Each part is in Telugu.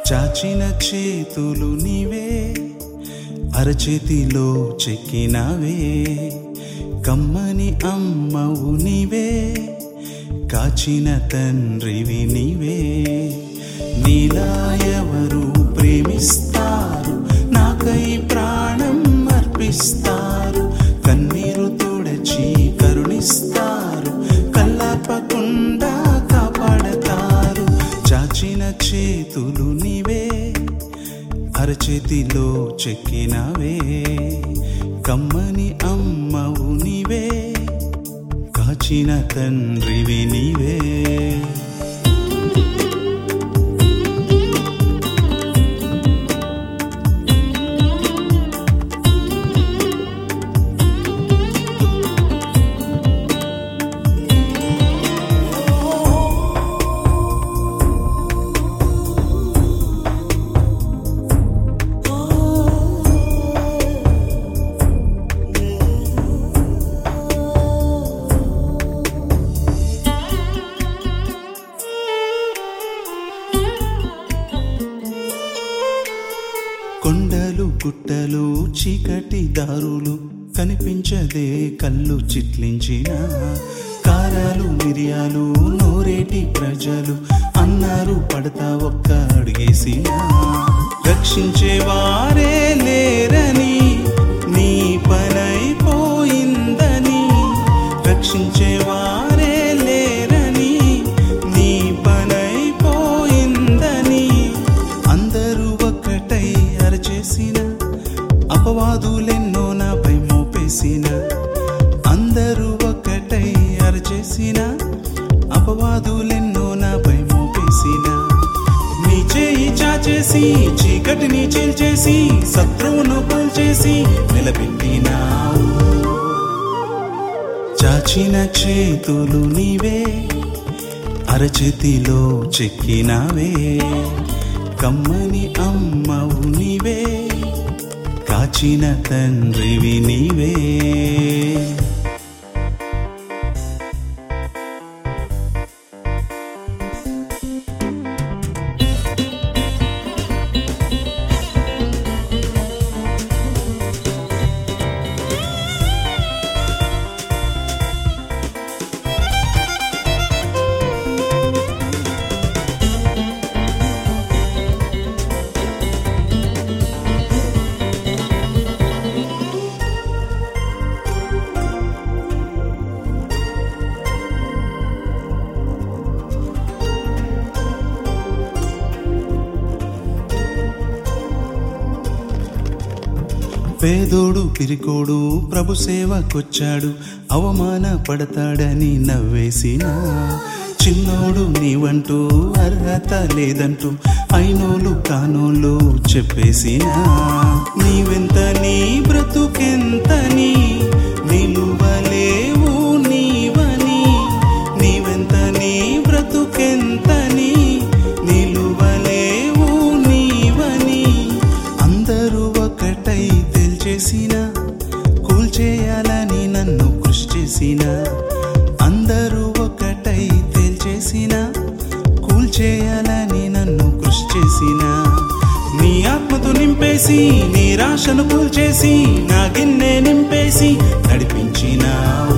చాచిన చేతులు నీవే అరచేతిలో చెక్కినావే కమ్మని అమ్మవు నీవే కాచిన తండ్రివి నీవే నీలా ఎవరు ప్రేమిస్తారు నాకై ప్రాణం అర్పిస్తారు కన్నీరు తుడచి కరుణిస్తారు కల్లాపకుండా కాపాడతారు చాచిన చేతులు నీవే అరచేతిలో చెక్కినావే కమ్మని అమ్మవు నీవే కాచిన తండ్రివి నీవే కొండలు గుట్టలు చీకటి దారులు కనిపించదే కళ్ళు చిట్లించిన కారాలు మిరియాలు నోరేటి ప్రజలు అన్నారు పడతా ఒక్క అడిగేసిన రక్షించే వారే లేరని నీ పనైపోయిందని రక్షించే వారే లేరని నీ పనైపోయిందని అందరూ ఒక్కటై అరచేసిన అపవాదులెన్నో నాపై మోపేసిన అందరూ ఒక్కటై అరచేసిన అపవాదులెన్నో నాపై మోపేసిన నీ చేయి చాచేసి చీకటిని చీల్చేసి శత్రువును కూల్చేసి నిలబెట్టినావు చాచిన చేతులు నీవే అరచేతిలో చెక్కినావే కమ్మని అమ్మవు నీవే కాచిన తండ్రివి నీవే పేదోడు పిరికోడు ప్రభు సేవకొచ్చాడు అవమాన పడతాడని నవ్వేసిన చిన్నోడు నీవంటూ అర్హత లేదంటూ అయినోలు కానోళ్ళు చెప్పేసిన నీవెంత నీ బ్రతుకెంతని నిలువలేవు నీవని నీవెంత నీ బ్రతుకెంతని నిలువలేవు నీవని అందరూ ఒకటై తెలిచేసిన కూల్చేయాలని నన్ను కృషి చేసిన అందరూ ఒకటై తేల్చేసిన కూల్చేయాలని నన్ను కృషి చేసిన నీ ఆత్మతో నింపేసి నిరాశను కూల్చేసి నా గిన్నె నింపేసి నడిపించినావు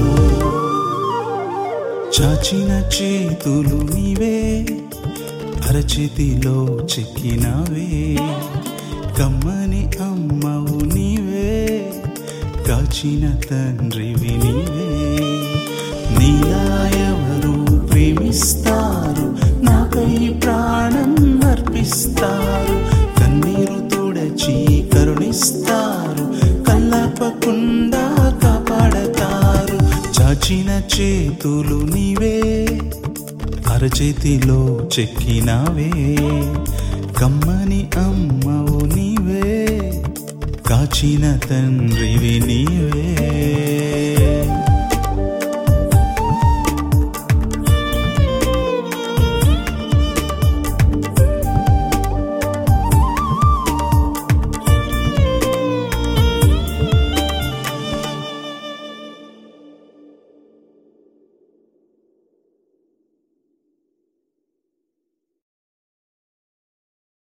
చాచిన చేతులు నీవే అరచేతిలో చెక్కినావే కమ్మని అమ్మవు నీవే కాచిన తండ్రివి నీవే నీలా ఎవరు ప్రేమిస్తారు నాకై ప్రాణం అర్పిస్తారు కన్నీరు తుడచి కరుణిస్తారు కల్లపకుండా కాపాడతారు చాచిన చేతులు నీవే అరచేతిలో చెక్కినావే కమ్మని అమ్మవు నీవే కాచిన తండ్రివి నీవే